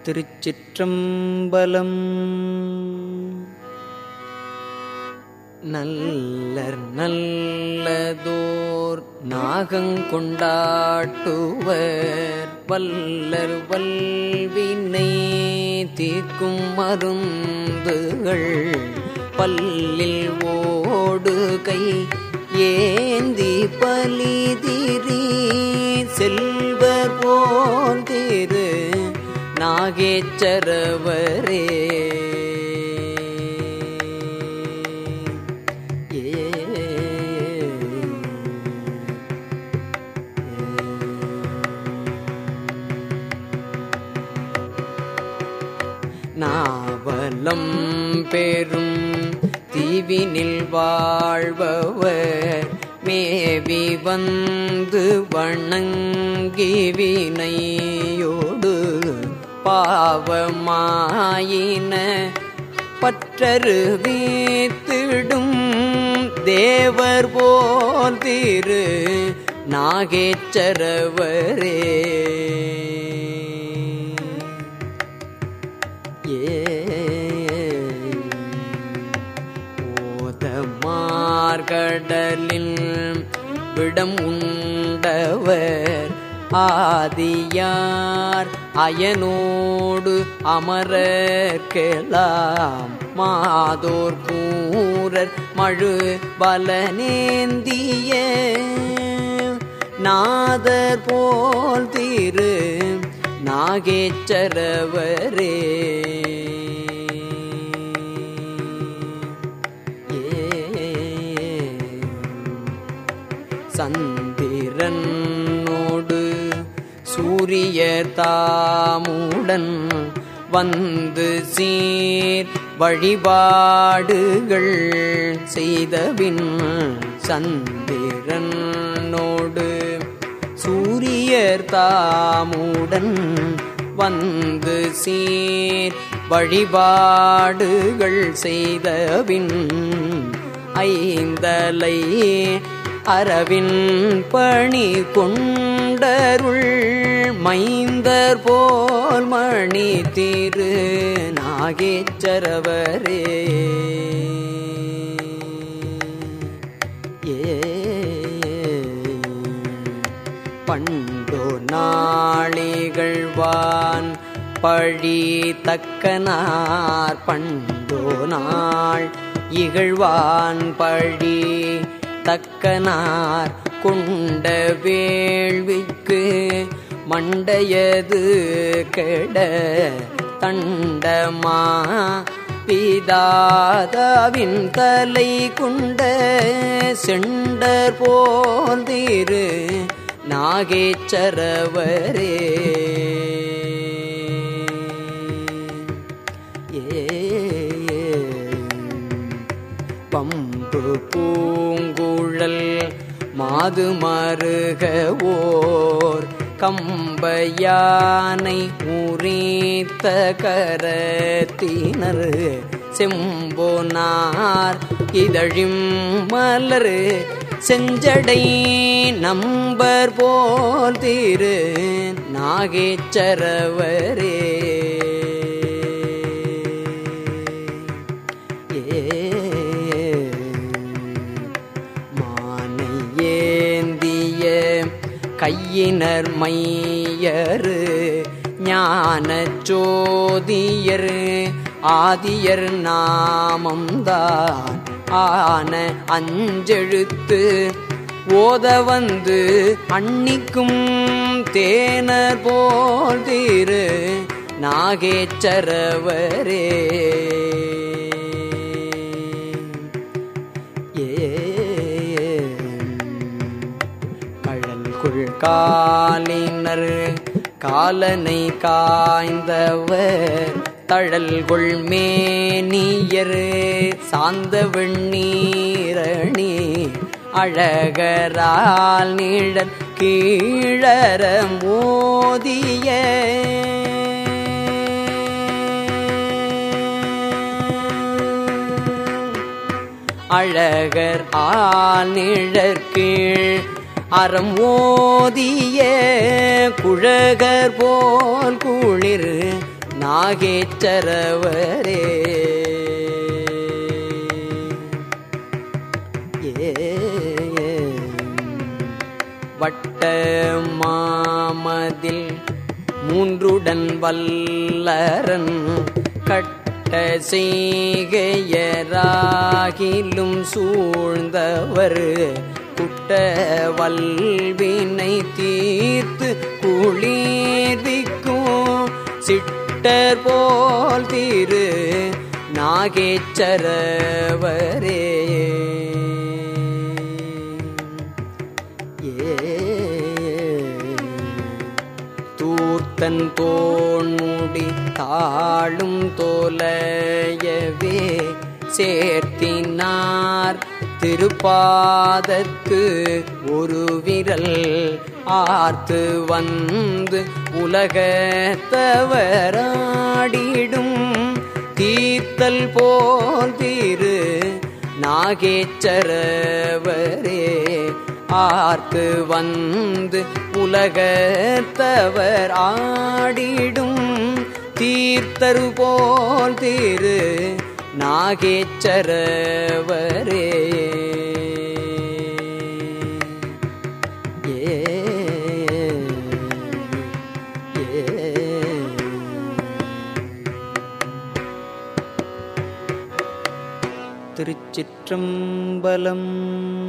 திருச்சிற்றம்பலம் நல்லர் நல்லதோர் நாகங்கொண்டாட்டுவர் வல்லர் வல்வினை தீர்க்கும் மருந்துகள் பல்லில் ஓடு கை ஏந்தி பலிதிரி செல்வர் போல் திரு நாகேச்சரவரே ஏ நாவலம் பெரும் தீவினில் வாழ்பவர் மேவி வந்து வணங்கி வினையோடு பாவமாயின பற்றரு வீத்திடும் தேவர் போல் திரு நாகேச்சரவரே ஏ ஓதமார்கடலில் விடம் உண்டவர் ஆதியார் அயனோடு அமரர்க்கெலாம் மாதோர் கூரர் மழு பலனேந்திய நாதர் போல் திரு நாகேச்சரவரே சந்திரனோடு சூரியர் தாமுடன் வந்து சீர் வழிபாடுகள் செய்தபின் சந்திரனோடு சூரியர் தாமுடன் வந்து சீர் வழிபாடுகள் செய்தபின் ஐந்தலை அரவின் பணி கொண்டருள் மைந்தர் போல் மணி திரு நாகேச்சரவரே ஏ பண்டோ நாளிகழ்வான் பழி தக்கனார் பண்டோ நாள் இகழ்வான் பழி தக்கனார் கொண்ட வேள்விக்கு மண்டையது கெட தண்டமா பிதாதாவின் தலை கொண்ட செண்டர் போல் திரு நாகேச்சரவரே ஏ பம்பு பூங்குழல் மாது மருகவோர் கம்பயானை உரித்த கரத்தினர் செம்போனார் இதழிம் மலர் செஞ்சடை நம்பர் போல் திரு நாகேச்சரவரே மானை ஏந்திய கையினர் மையரு ஞான சோதியர் ஆதியர் நாமம்தான் ஆன அஞ்செழுத்து ஓத வந்து அன்னிக்கும் தேனர் போல் திரு நாகேச்சரவரே கழல்குள் காலினர் காலனை காய்ந்தவர் தழல்கொள் மேனியர் சாந்த வெண்ணீரணி அழகரால் நீழல் கீழற மோதிய அழகர் ஆநிழற்கீழ் அறம் ஓதிய குழகர் போல் குளிர் நாகேச்சரவரே ஏ வட்ட மாமதில் மூன்றுடன் வல்லரன் கட்ட செய்கையராகிலும் சூழ்ந்தவர் குட்ட வல்வினை தீர்த்து குளிர்விக்கும் சிட்டர் போல் திரு நாகேச்சரவரே தூர்த்தன் தோணுடி தாழும் தோலையவே சேர்த்தினார் திருப்பாதற்கு ஒரு விரல் ஆர்த்து வந்து உலகத்தவராடிடும் தீர்த்தல் போல் திரு நாகேச்சரவரே ஆர்த்து வந்து உலகத்தவர் ஆடிடும் தீர்த்தரு போல் திரு நாகேச்சரவரே ஏ திருச்சிற்றம்பலம்